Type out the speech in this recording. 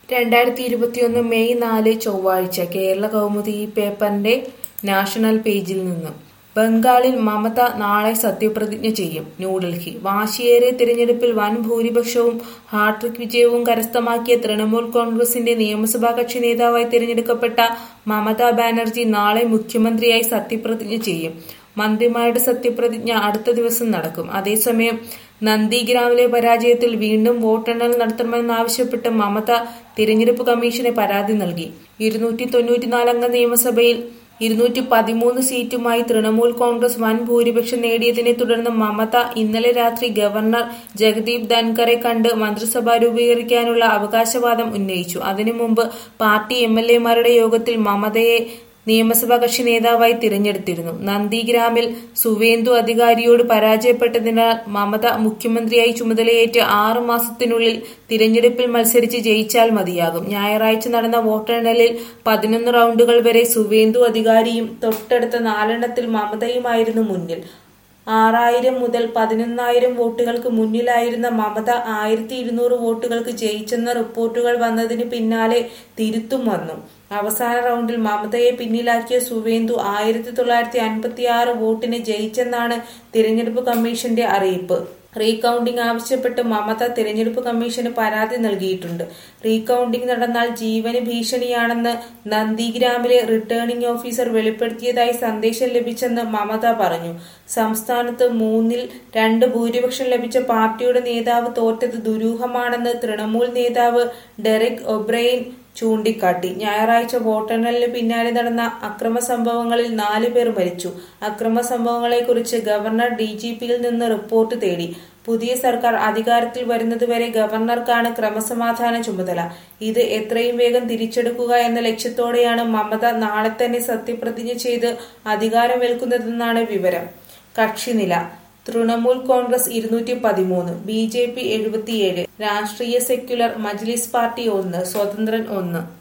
രണ്ടായിരത്തി ഇരുപത്തിയൊന്ന് മെയ് നാല് ചൊവ്വാഴ്ച കേരള കൗമുദി ഈ പേപ്പറിന്റെ നാഷണൽ പേജിൽ നിന്ന് ബംഗാളിൽ മമത നാളെ സത്യപ്രതിജ്ഞ ചെയ്യും ന്യൂഡൽഹി വാശിയേറിയ തിരഞ്ഞെടുപ്പിൽ വൻ ഭൂരിപക്ഷവും ഹാട്രിക് വിജയവും കരസ്ഥമാക്കിയ തൃണമൂൽ കോൺഗ്രസിന്റെ നിയമസഭാ കക്ഷി നേതാവായി തിരഞ്ഞെടുക്കപ്പെട്ട മമതാ ബാനർജി നാളെ മുഖ്യമന്ത്രിയായി സത്യപ്രതിജ്ഞ ചെയ്യും മന്ത്രിമാരുടെ സത്യപ്രതിജ്ഞ അടുത്ത ദിവസം നടക്കും അതേസമയം നന്ദിഗ്രാമിലെ പരാജയത്തിൽ വീണ്ടും വോട്ടെണ്ണൽ നടത്തണമെന്നാവശ്യപ്പെട്ട് മമത തിരഞ്ഞെടുപ്പ് കമ്മീഷന് പരാതി നൽകി ഇരുന്നൂറ്റി തൊണ്ണൂറ്റിനാലംഗ നിയമസഭയിൽ ഇരുന്നൂറ്റി പതിമൂന്ന് സീറ്റുമായി തൃണമൂൽ കോൺഗ്രസ് വൻ ഭൂരിപക്ഷം നേടിയതിനെ തുടർന്ന് മമത ഇന്നലെ രാത്രി ഗവർണർ ജഗദീപ് ധൻഖറെ കണ്ട് മന്ത്രിസഭ രൂപീകരിക്കാനുള്ള അവകാശവാദം ഉന്നയിച്ചു അതിനു മുമ്പ് പാർട്ടി എം എൽ എമാരുടെ യോഗത്തിൽ മമതയെ നിയമസഭാ കക്ഷി നേതാവായി തിരഞ്ഞെടുത്തിരുന്നു നന്ദിഗ്രാമിൽ സുവേന്ദു അധികാരിയോട് പരാജയപ്പെട്ടതിനാൽ മമത മുഖ്യമന്ത്രിയായി ചുമതലയേറ്റ് ആറു മാസത്തിനുള്ളിൽ തിരഞ്ഞെടുപ്പിൽ മത്സരിച്ച് ജയിച്ചാൽ മതിയാകും ഞായറാഴ്ച നടന്ന വോട്ടെണ്ണലിൽ പതിനൊന്ന് റൗണ്ടുകൾ വരെ സുവേന്ദു അധികാരിയും തൊട്ടടുത്ത നാലെണ്ണത്തിൽ മമതയുമായിരുന്നു മുന്നിൽ ആറായിരം മുതൽ പതിനൊന്നായിരം വോട്ടുകൾക്ക് മുന്നിലായിരുന്ന മമത ആയിരത്തി ഇരുന്നൂറ് വോട്ടുകൾക്ക് ജയിച്ചെന്ന റിപ്പോർട്ടുകൾ വന്നതിന് പിന്നാലെ തിരുത്തും വന്നു അവസാന റൗണ്ടിൽ മമതയെ പിന്നിലാക്കിയ സുവേന്ദു ആയിരത്തി തൊള്ളായിരത്തി അൻപത്തി ആറ് വോട്ടിന് ജയിച്ചെന്നാണ് തിരഞ്ഞെടുപ്പ് കമ്മീഷന്റെ അറിയിപ്പ് റീകൌണ്ടിംഗ് ആവശ്യപ്പെട്ട് മമത തിരഞ്ഞെടുപ്പ് കമ്മീഷന് പരാതി നൽകിയിട്ടുണ്ട് റീകൌണ്ടിംഗ് നടന്നാൽ ജീവന് ഭീഷണിയാണെന്ന് നന്ദിഗ്രാമിലെ റിട്ടേണിംഗ് ഓഫീസർ വെളിപ്പെടുത്തിയതായി സന്ദേശം ലഭിച്ചെന്ന് മമത പറഞ്ഞു സംസ്ഥാനത്ത് മൂന്നിൽ രണ്ട് ഭൂരിപക്ഷം ലഭിച്ച പാർട്ടിയുടെ നേതാവ് തോറ്റത് ദുരൂഹമാണെന്ന് തൃണമൂൽ നേതാവ് ഡെറിക് ഒബ്രെയിൻ ചൂണ്ടിക്കാട്ടി ഞായറാഴ്ച വോട്ടെണ്ണലിന് പിന്നാലെ നടന്ന അക്രമ സംഭവങ്ങളിൽ നാല് പേർ മരിച്ചു അക്രമ സംഭവങ്ങളെക്കുറിച്ച് ഗവർണർ ഡി ജി പിയിൽ നിന്ന് റിപ്പോർട്ട് തേടി പുതിയ സർക്കാർ അധികാരത്തിൽ വരുന്നതുവരെ ഗവർണർക്കാണ് ക്രമസമാധാന ചുമതല ഇത് എത്രയും വേഗം തിരിച്ചെടുക്കുക എന്ന ലക്ഷ്യത്തോടെയാണ് മമത നാളെ തന്നെ സത്യപ്രതിജ്ഞ ചെയ്ത് അധികാരമേൽക്കുന്നതെന്നാണ് വിവരം കക്ഷിനില തൃണമൂൽ കോൺഗ്രസ് ഇരുന്നൂറ്റി പതിമൂന്ന് ബി ജെ പി എഴുപത്തിയേഴ് രാഷ്ട്രീയ സെക്യുലർ മജ്ലിസ് പാർട്ടി ഒന്ന് സ്വതന്ത്രൻ ഒന്ന്